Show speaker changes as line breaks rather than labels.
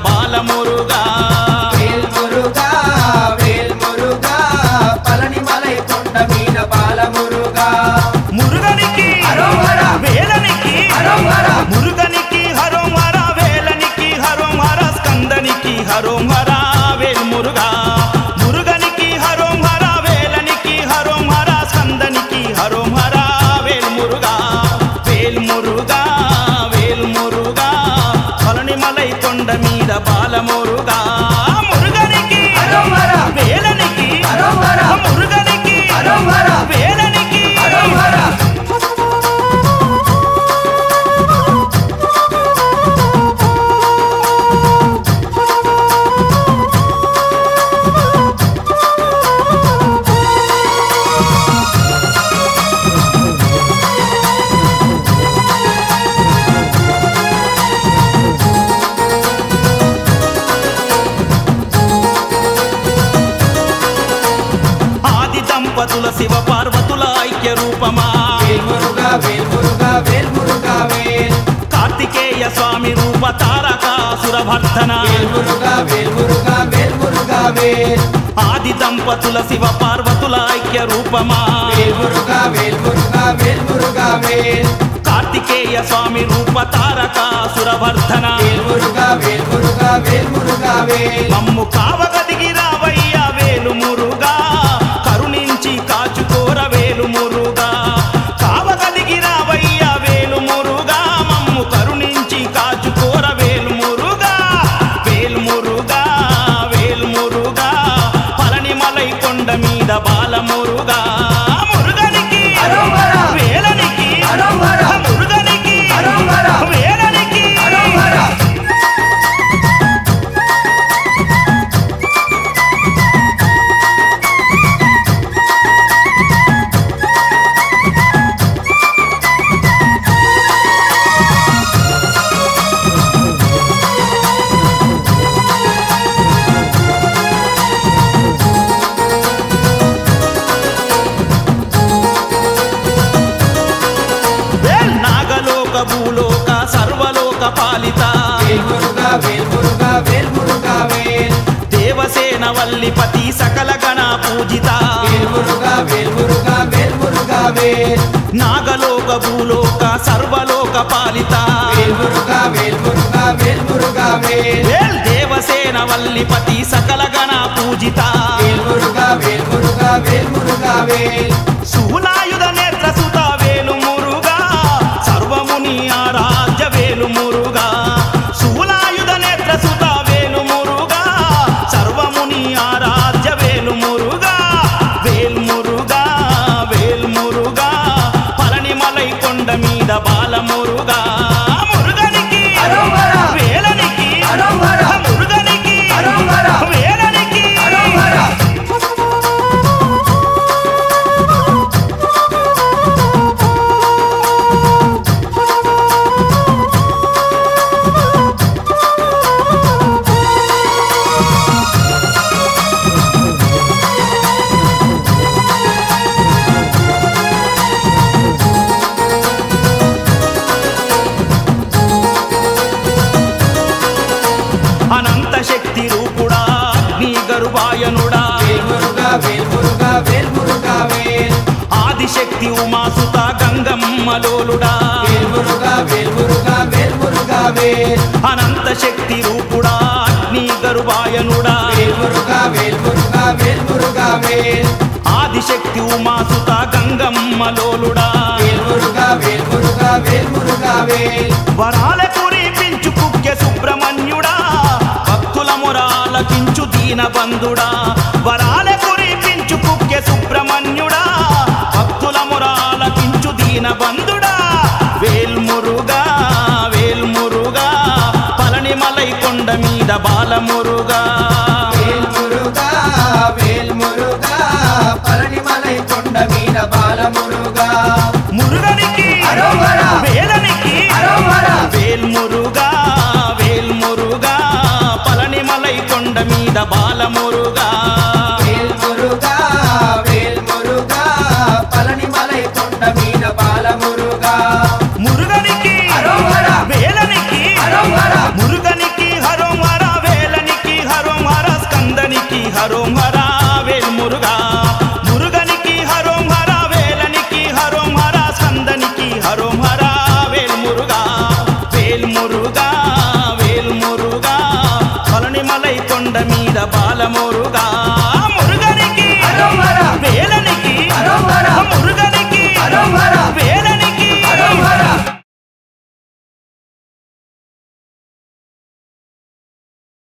బాలమురుగా
వేల్ మురుగా వేల్ మురుగా పళని మలై కొండ మీద బాల మురుగా
మురుగనికి
హరోహర.
వేలనికి
హరోహర.
మురుగనికి హరోమర వేలనికి హరోమర స్కందనికి హరోమర వేల్ మురుగా మురుగనికి హరోమర వేలనికి హరోమర స్కందనికి హరోమర వేల్ మురుగా వేల్ మురుగా వేల్ మురుగా పళనిమలై కొండ మీద బాలమురుగా మురుగనికి
హరోహర.
వేలనికి
హరోహర.
మురుగనికి
హరోహర.
వేలనికి
హరోహర.
ఆది దంపతుల శివ పార్వతుల ఐక్య రూపమా
వేల్ మురుగా వేల్ మురుగా వేల్ మురుగా వేల్
కార్తికేయ స్వామి రూప తారకాసుర భర్తన
వేల్ మురుగా వేల్ మురుగా వేల్ మురుగా వేల్
ఆది దంపతుల శివ పార్వతుల ఐక్య రూపమా
వేల్ మురుగా వేల్ మురుగా వేల్ మురుగా వేల్
కార్తికేయ స్వామి రూప తారకాసుర భర్తన
వేల్ మురుగా వేల్ మురుగా వేల్ మురుగా వేల్
మమ్ము కావగదిగి రావయ్య వేలు మురుగా కరుణించి కాచుకోర వేలు మురుగా కావగదిగి రావయ్య వేలు మురుగా మమ్ము కరుణించి కాచుకోర వేలు మురుగా వేలు మురుగా వేలు మురుగా పళనిమలై కొండ మీద బాల మురుగా మురుగనికి
హరోహర.
వేలనికి
హరోహర.
మురుగనికి
హరోహర.
వేలనికి
హరోహర.
వేల్ నాగలోక భూలోక సర్వలోక పాలిత
వేల్ మురుగా వేల్ మురుగా వేల్ మురుగా వేల్
దేవసేన వల్లిపతి సకల గణ పూజిత
వేల్ మురుగా వేల్ మురుగా వేల్ మురుగా వేల్
నాగలోక భూలోక సర్వలోక పాలిత
వేల్ మురుగా వేల్ మురుగా వేల్ మురుగా వేల్
వేల్ దేవసేన వల్లిపతి సకల గణ పూజిత
వేల్ మురుగా వేల్ మురుగా వేల్ మురుగా వేల్
శూలాయుధ నేత్ర సుత వేలు మురుగా సర్వముని ఆరాధ్య వేలు మురుగా శూలాయుధ నేత్ర సుత వేలు మురుగా సర్వముని ఆరాధ్య వేలు మురుగా వేల్ మురుగా వేల్ మురుగా పళనిమలై కొండ మీద బాల మురుగా మురుగనికి
హరోహర.
వేలనికి
హరోహర.
మురుగనికి
హరోహర.
వేలనికి
హరోహర.
అనంత శక్తి రూపుడా అగ్ని గరువాయనుడా
వేల్ మురుగా వేల్ మురుగా వేల్ మురుగా వేల్
ఆదిశక్తి ఉమాసుత గంగమ్మలోలుడా
వేల్ మురుగా వేల్ మురుగా వేల్ మురుగా వేల్
అనంత శక్తి రూపుడా అగ్ని గరువాయనుడా
వేల్ మురుగా వేల్ మురుగా వేల్ మురుగా వేల్
ఆదిశక్తి ఉమాసుత గంగమ్మలోలుడా
వేల్ మురుగా వేల్ మురుగా వేల్ మురుగా వేల్
వరాల కురిపించు కుక్య సుబ్రహ్మణ్యుడా భక్తుల మొరాలకించు దీన బంధుడా వరాల కురిపించు కుక్య సుబ్రహ్మణ్యుడా భక్తుల మొరాలకించు దీన బంధుడా వేల్మురుగా వేల్మురుగా పళనిమలై కొండ మీద బాలమురుగా
వేల్ మురుగా వేల్ మురుగా పళనిమలై కొండ మీద బాల మురుగా
మురుగనికి
హరోహర.
వేలనికి
హరోహర.
వేల్మురుగా వేల్మురుగా పళనిమలై కొండ మీద బాలమురుగా
వేల్ మురుగా వేల్ మురుగా పళనిమలై కొండ మీద బాల మురుగా
మురుగనికి
హరోహర.
వేలనికి
హరోహర.
మురుగనికి హరోమర తిరుమలై కొండ మీద బాలమోరుగా